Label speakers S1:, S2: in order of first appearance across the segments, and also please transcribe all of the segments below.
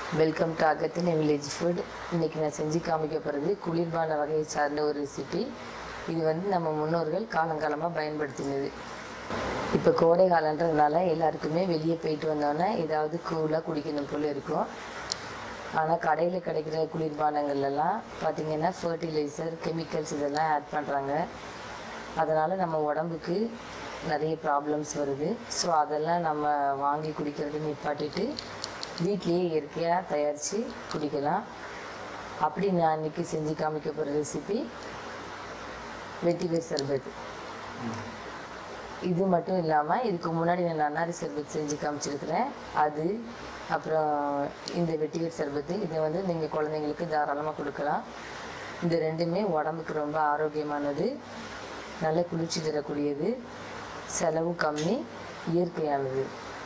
S1: welcome to அகத்தின் village food இன்றைக்கி நான் செஞ்சு காமிக்க போகிறது குளிர்பான வகையை சார்ந்த ஒரு ரெசிபி இது வந்து நம்ம முன்னோர்கள் காலங்காலமாக பயன்படுத்தினது இப்போ கோடை காலன்றதுனால எல்லாருக்குமே வெளியே போயிட்டு வந்தோன்னே ஏதாவது கூலாக குடிக்கணும் போல் இருக்கும் ஆனால் கடையில் கிடைக்கிற குளிர்பானங்கள்லாம் பார்த்திங்கன்னா ஃபர்டிலைசர் கெமிக்கல்ஸ் இதெல்லாம் ஆட் பண்ணுறாங்க அதனால் நம்ம உடம்புக்கு நிறைய ப்ராப்ளம்ஸ் வருது ஸோ அதெல்லாம் நம்ம வாங்கி குடிக்கிறது நிப்பாட்டிட்டு வீட்லேயே இயற்கையாக தயாரித்து குடிக்கலாம் அப்படி நான் இன்றைக்கி செஞ்சு காமிக்க போகிற ரெசிபி வெட்டிவேர் சர்பத் இது மட்டும் இல்லாமல் இதுக்கு முன்னாடி நான் நன்னாரி சர்பத் செஞ்சு காமிச்சிருக்கிறேன் அது அப்புறம் இந்த வெட்டிவேர் சர்பத்து இதை வந்து நீங்கள் குழந்தைங்களுக்கு தாராளமாக கொடுக்கலாம் இந்த ரெண்டுமே உடம்புக்கு ரொம்ப ஆரோக்கியமானது நல்ல குளிர்ச்சி தரக்கூடியது செலவு கம்மி இயற்கையானது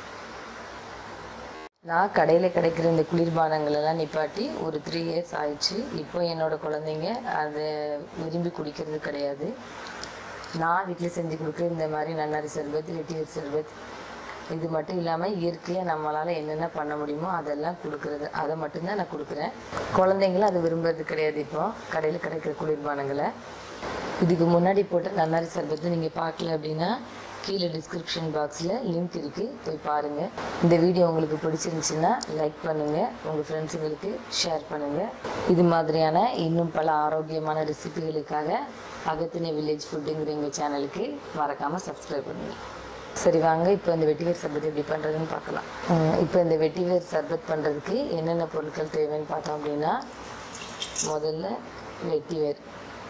S1: நான் கடையில் கிடைக்கிற இந்த குளிர்பானங்கள் எல்லாம் நிப்பாட்டி ஒரு த்ரீ இயர்ஸ் ஆயிடுச்சு இப்போ என்னோட குழந்தைங்க அதை விரும்பி குடிக்கிறது கிடையாது நான் வீட்டில் செஞ்சு கொடுக்குற இந்த மாதிரி நன்னாரி சர்பத் வெட்டிவேர் சர்பத் இது மட்டும் இல்லாமல் இயற்கையாக நம்மளால் என்னென்ன பண்ண முடியுமோ அதெல்லாம் கொடுக்குறது அதை மட்டும்தான் நான் கொடுக்குறேன் குழந்தைங்களும் அதை விரும்புறது கிடையாது இப்போ கடையில் கிடைக்கிற குளிர்பானங்களை இதுக்கு முன்னாடி போட்ட நன்னாரி சர்பத்து நீங்கள் பார்க்கல அப்படின்னா கீழே டிஸ்கிரிப்ஷன் பாக்ஸில் லிங்க் இருக்குது போய் பாருங்கள் இந்த வீடியோ உங்களுக்கு பிடிச்சிருந்துச்சுன்னா லைக் பண்ணுங்கள் உங்கள் ஃப்ரெண்ட்ஸுங்களுக்கு ஷேர் பண்ணுங்கள் இது மாதிரியான இன்னும் பல ஆரோக்கியமான ரெசிபிகளுக்காக அகத்தினை வில்லேஜ் ஃபுட்டுங்கிற எங்கள் சேனலுக்கு மறக்காமல் சப்ஸ்கிரைப் பண்ணுங்கள் சரி வாங்க இப்போ இந்த வெட்டிவேர் சர்பத் எப்படி பண்ணுறதுன்னு பார்க்கலாம் உம், இப்போ இந்த வெட்டிவேர் சர்பத் பண்ணுறதுக்கு என்னென்ன பொருட்கள் தேவைன்னு பார்த்தோம் அப்படின்னா முதல்ல வெட்டிவேர்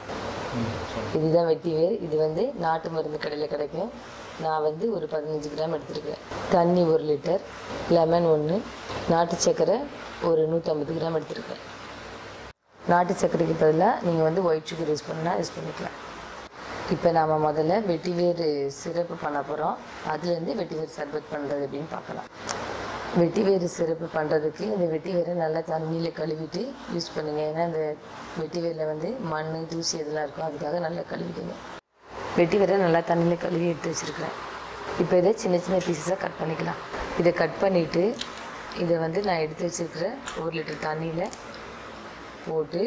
S1: இதுதான் வெட்டிவேர் இது வந்து நாட்டு மருந்து கடையில் கிடைக்கும் நான் வந்து ஒரு பதினஞ்சு கிராம் எடுத்திருக்கேன் தண்ணி ஒரு லிட்டர் லெமன் ஒன்று நாட்டு சர்க்கரை ஒரு நூற்றம்பது கிராம் எடுத்திருக்கேன் நாட்டு சர்க்கரைக்கு பதிலாக நீங்கள் வந்து ஒயிட் சுகர் யூஸ் பண்ணால் யூஸ் பண்ணிக்கலாம் இப்போ நாம் முதல்ல வெட்டிவேர் சிறப்பு பண்ண போகிறோம் அதுலேருந்து வெட்டிவேர் சர்பத் பண்ணுறது அப்படின்னு பார்க்கலாம் வெட்டிவேர் சிறப்பு பண்ணுறதுக்கு இந்த வெட்டிவேரை நல்லா தண்ணியில் கழுவிட்டு யூஸ் பண்ணுங்கள் ஏன்னா இந்த வெட்டிவேரில் வந்து மண் தூசி இதெல்லாம் இருக்கும் அதுக்காக நல்லா கழுவிடுங்க வெட்டிவேரை நல்லா தண்ணியில் கழுவி எடுத்து வச்சுருக்கிறேன் இப்போ இதை சின்ன சின்ன பீசஸாக கட் பண்ணிக்கலாம் இதை கட் பண்ணிவிட்டு இதை வந்து நான் எடுத்து வச்சுருக்கிற ஒரு லிட்டர் தண்ணியில் போட்டு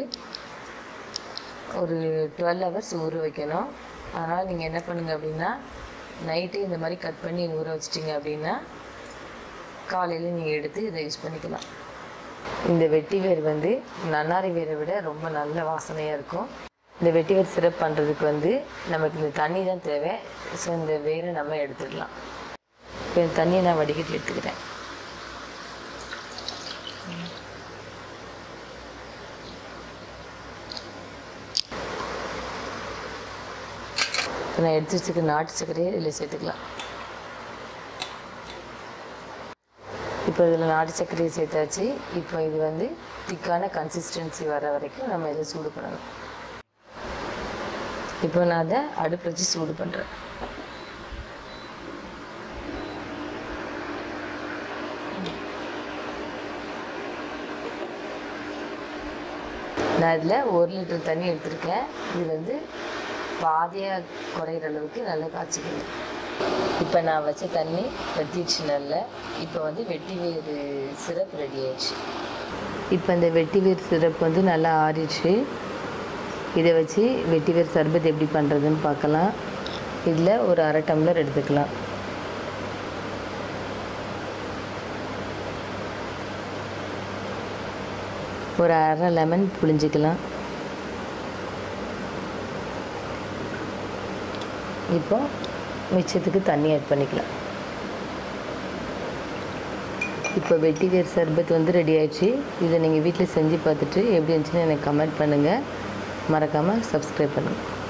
S1: ஒரு டுவெல் ஹவர்ஸ் ஊற வைக்கணும் அதனால் நீங்கள் என்ன பண்ணுங்க அப்படின்னா நைட்டு இந்த மாதிரி கட் பண்ணி ஊற வச்சிட்டிங்க அப்படின்னா காலையில் நீங்கள் எடுத்து இதை யூஸ் பண்ணிக்கலாம் இந்த வெட்டி வேர் வந்து நன்னாரி வேரை விட ரொம்ப நல்ல வாசனையாக இருக்கும் இந்த வெட்டி வேர் சிரப் பண்ணுறதுக்கு வந்து நமக்கு இந்த தண்ணி தான் தேவை ஸோ இந்த வேரை நம்ம எடுத்துடலாம் இப்போ இந்த தண்ணியை நான் வடிகட்டி எடுத்துக்கிறேன் இப்போ நான் எடுத்து வச்சுருக்க நாட்டு சர்க்கரையை இதில் சேர்த்துக்கலாம் இப்போ இதில் நாட்டு சர்க்கரையை சேர்த்தாச்சு இப்போ இது வந்து திக்கான கன்சிஸ்டன்சி வர வரைக்கும் நம்ம இதை சூடு பண்ணணும் இப்போ நான் அதை அடுப்பு வச்சு சூடு பண்ணுறேன் நான் இதில் ஒரு லிட்டர் தண்ணி எடுத்திருக்கேன் இது வந்து பாதியாக குறையிற அளவுக்கு நல்லா காய்ச்சிக்கணும் இப்போ நான் வச்ச தண்ணி வத்திடுச்சு நல்லா இப்போ வந்து வெட்டி வேர் சிரப் ரெடி ஆயிடுச்சு இப்போ இந்த வெட்டி வேர் சிரப் வந்து நல்லா ஆறிடுச்சு இதை வச்சு வெட்டி வேர் சர்பத் எப்படி பண்ணுறதுன்னு பார்க்கலாம் இதில் ஒரு அரை டம்ளர் எடுத்துக்கலாம் ஒரு அரை லெமன் புளிஞ்சிக்கலாம் இப்போ மிச்சத்துக்கு தண்ணி ஆட் பண்ணிக்கலாம் இப்போ வெட்டிவேர் சர்பத் வந்து ரெடி ஆயிடுச்சு இதை நீங்கள் வீட்டில் செஞ்சு பார்த்துட்டு எப்படி இருந்துச்சுன்னு எனக்கு கமெண்ட் பண்ணுங்கள் மறக்காமல் சப்ஸ்கிரைப் பண்ணுங்கள்